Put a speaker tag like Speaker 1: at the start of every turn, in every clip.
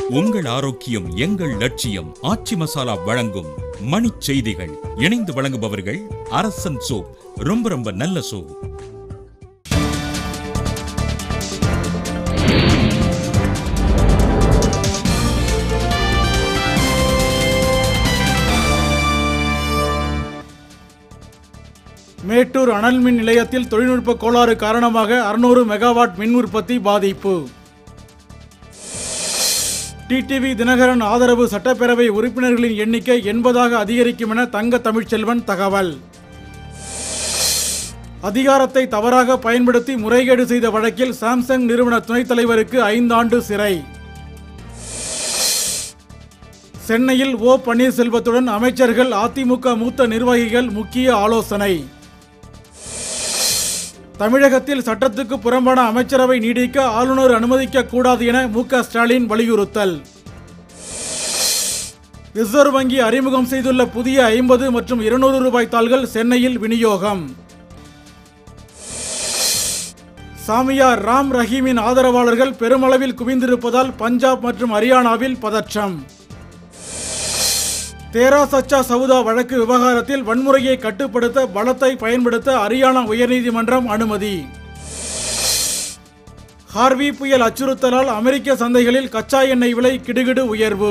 Speaker 1: உங்கள் ஆரோக்கியம் எங்கள் லட்சியம் ஆச்சி மசாலா வழங்கும் மணிச் செய்திகள் இணைந்து வழங்குபவர்கள் அரசன் சோப் ரொம்ப ரொம்ப நல்ல சோப்
Speaker 2: மேட்டூர் அனல் மின் நிலையத்தில் தொழில்நுட்ப கோளாறு காரணமாக அறுநூறு மெகாவாட் மின் உற்பத்தி பாதிப்பு டிடிவி தினகரன் ஆதரவு சட்டப்பேரவை உறுப்பினர்களின் எண்ணிக்கை எண்பதாக அதிகரிக்கும் என தங்க தமிழ்ச்செல்வன் தகவல் அதிகாரத்தை தவறாக பயன்படுத்தி முறைகேடு செய்த வழக்கில் சாம்சங் நிறுவன துணைத் தலைவருக்கு ஐந்தாண்டு சிறை சென்னையில் ஓ பன்னீர்செல்வத்துடன் அமைச்சர்கள் அதிமுக மூத்த நிர்வாகிகள் முக்கிய ஆலோசனை தமிழகத்தில் சட்டத்துக்கு புறம்பான அமைச்சரவை நீடிக்க ஆளுநர் அனுமதிக்க கூடாது என மு க ஸ்டாலின் வலியுறுத்தல் ரிசர்வ் வங்கி அறிமுகம் செய்துள்ள புதிய ஐம்பது மற்றும் இருநூறு ரூபாய் தாள்கள் சென்னையில் விநியோகம் சாமியார் ராம் ரஹீமின் ஆதரவாளர்கள் பெருமளவில் குவிந்திருப்பதால் பஞ்சாப் மற்றும் ஹரியானாவில் பதற்றம் தேரா சச்சா சவுதா வழக்கு விவகாரத்தில் வன்முறையை கட்டுப்படுத்த பலத்தை பயன்படுத்த ஹரியானா உயர்நீதிமன்றம் அனுமதி ஹார்வி புயல் அச்சுறுத்தலால் அமெரிக்க சந்தைகளில் கச்சா எண்ணெய் விலை கிடுகிடு உயர்வு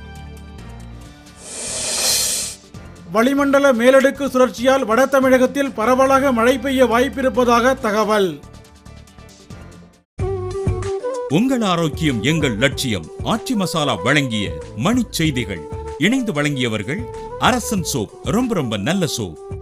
Speaker 2: வளிமண்டல மேலடுக்கு சுழற்சியால் வட தமிழகத்தில் பரவலாக மழை பெய்ய வாய்ப்பிருப்பதாக தகவல்
Speaker 1: உங்கள் ஆரோக்கியம் எங்கள் லட்சியம் ஆச்சி மசாலா வழங்கிய மணிச் செய்திகள் இணைந்து வழங்கியவர்கள் அரசன் சோப் ரொம்ப ரொம்ப நல்ல சோப்